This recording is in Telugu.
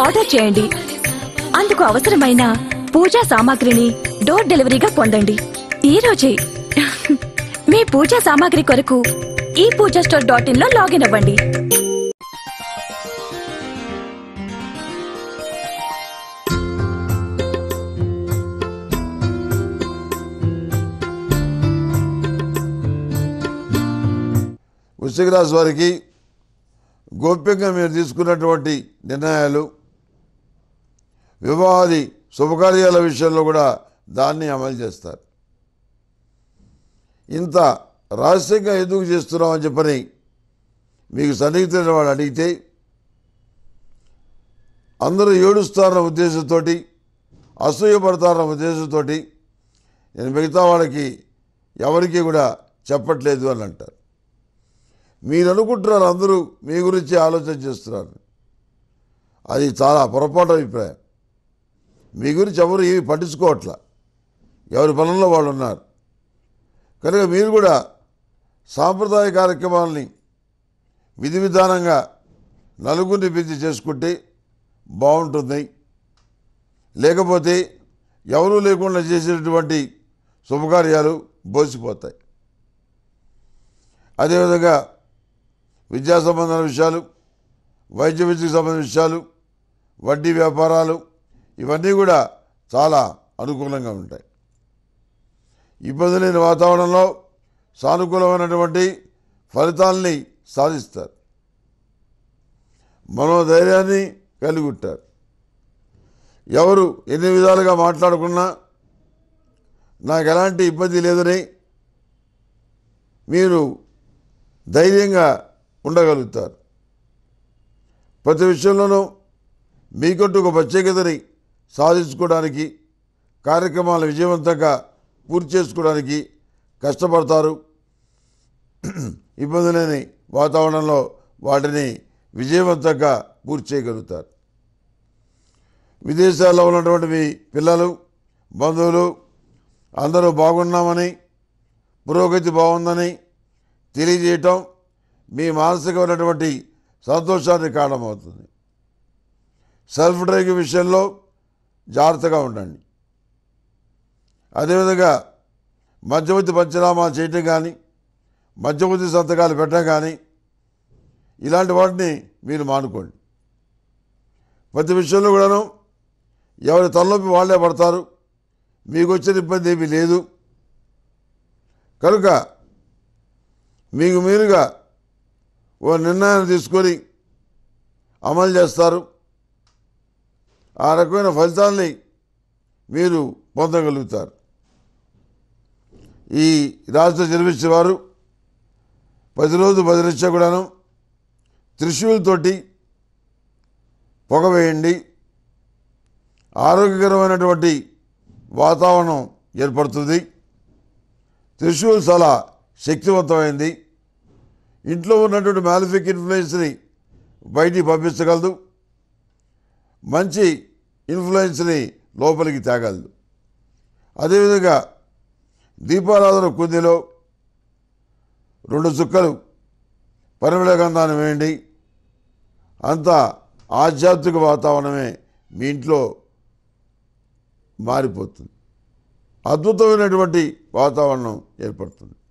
ఆర్డర్ చేయండి అందుకు అవసరమైన పూజా సామాగ్రిని డోర్ డెలివరీగా పొందండి ఈ రోజే మీ పూజా సామాగ్రి కొరకు ఈ పూజా స్టోర్ డాట్ ఇన్ లో లాగిన్ అవ్వండి వృశ్చిక రాశి వారికి గోప్యంగా మీరు తీసుకున్నటువంటి నిర్ణయాలు వివాహాది శుభకార్యాల విషయంలో కూడా దాన్ని అమలు చేస్తారు ఇంత రహస్యంగా ఎందుకు చేస్తున్నామని చెప్పని మీకు సన్నిహితులైన వాడు అడిగితే అందరూ ఏడుస్తారన్న ఉద్దేశంతో అసూయపడతారన్న ఉద్దేశంతో నేను మిగతా వాళ్ళకి ఎవరికి కూడా చెప్పట్లేదు అని అంటారు మీరు అనుకుంటున్నారు అందరూ మీ గురించి ఆలోచన చేస్తున్నారు అది చాలా పొరపాటు అభిప్రాయం మీ గురించి ఎవరు ఏమి పట్టించుకోవట్లా ఎవరి పనుల్లో వాళ్ళు ఉన్నారు కనుక మీరు కూడా సాంప్రదాయ కార్యక్రమాలని విధి విధానంగా నలుగురిని పిలిచి చేసుకుంటే బాగుంటుంది లేకపోతే ఎవరూ లేకుండా చేసేటటువంటి శుభకార్యాలు బోసిపోతాయి అదేవిధంగా విద్యా సంబంధమైన విషయాలు వైద్య విద్యకు సంబంధించిన విషయాలు వడ్డీ వ్యాపారాలు ఇవన్నీ కూడా చాలా అనుకూలంగా ఉంటాయి ఇబ్బంది లేని వాతావరణంలో సానుకూలమైనటువంటి ఫలితాల్ని సాధిస్తారు మనోధైర్యాన్ని కలిగి ఉంటారు ఎవరు ఎన్ని విధాలుగా మాట్లాడుకున్నా నాకు ఎలాంటి ఇబ్బంది లేదని మీరు ధైర్యంగా ఉండగలుగుతారు ప్రతి విషయంలోనూ మీకంటూ ఒక ప్రత్యేకతని సాధించుకోవడానికి కార్యక్రమాలు విజయవంతంగా పూర్తి చేసుకోవడానికి కష్టపడతారు ఇబ్బంది లేని వాతావరణంలో వాటిని విజయవంతంగా పూర్తి చేయగలుగుతారు విదేశాల్లో ఉన్నటువంటి మీ పిల్లలు బంధువులు అందరూ బాగున్నామని పురోగతి బాగుందని తెలియజేయటం మీ మానసికమైనటువంటి సంతోషానికి కారణమవుతుంది సెల్ఫ్ డ్రైవింగ్ విషయంలో జాగ్రత్తగా ఉండండి అదేవిధంగా మధ్యవర్తి పంచనామా చేయటం కానీ మధ్యవర్తి సంతకాలు పెట్టడం కానీ ఇలాంటి వాటిని మీరు మానుకోండి ప్రతి విషయంలో కూడాను ఎవరి తలనొప్పి వాళ్ళే పడతారు మీకు వచ్చిన ఇబ్బంది ఏమీ లేదు కనుక మీకు మీరుగా ఓ నిర్ణయాన్ని తీసుకొని అమలు చేస్తారు ఆ రకమైన ఫలితాల్ని మీరు పొందగలుగుతారు ఈ రాష్ట్ర జన్మించిన వారు ప్రతిరోజు పది నిమిషం కూడాను త్రిశూలతోటి పొగ వేయండి ఆరోగ్యకరమైనటువంటి వాతావరణం ఏర్పడుతుంది త్రిశూల్ చాలా శక్తివంతమైంది ఇంట్లో ఉన్నటువంటి మ్యాలిఫిక్ ఇన్ఫ్లుయెన్స్ని బయటికి పంపించగలదు మంచి ఇన్ఫ్లుయెన్స్ని లోపలికి తేగలదు అదేవిధంగా దీపారాధన కుందిలో రెండు చుక్కలు పరిమళ గంధాన్ని వేయండి అంతా ఆధ్యాత్మిక వాతావరణమే మీ ఇంట్లో మారిపోతుంది అద్భుతమైనటువంటి వాతావరణం ఏర్పడుతుంది